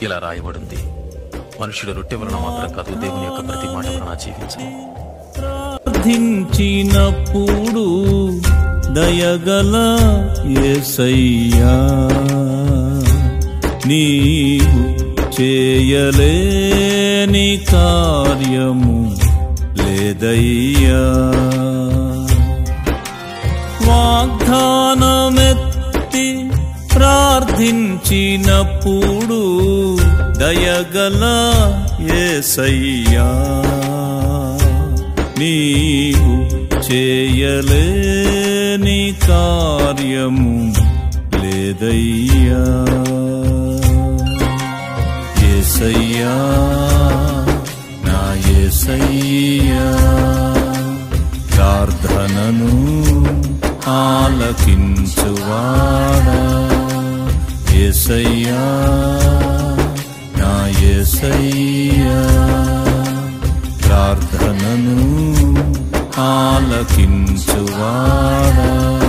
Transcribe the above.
ఇలా రాయబడింది మనుషుడు రొట్టె వలన మాత్రం కాదు దేవుని యొక్క ప్రతి మాట వలన జీవించను ప్రార్థించినప్పుడు దయగల యేసయ్యా నీవు చేయలేని కార్యము లేదయ్యా వాగ్దానమెత్తి ప్రార్థించినప్పుడు దయగల యేసయ్యా నీవు చేయలేని కార్యము లేదయ్యా ఏసయ్యా నా ఏసయ్యా ప్రార్థనను ఆలకించువాడా ఏసయ్యా నా ఏసయ్యా ప్రార్థనను ఆలకించువాడా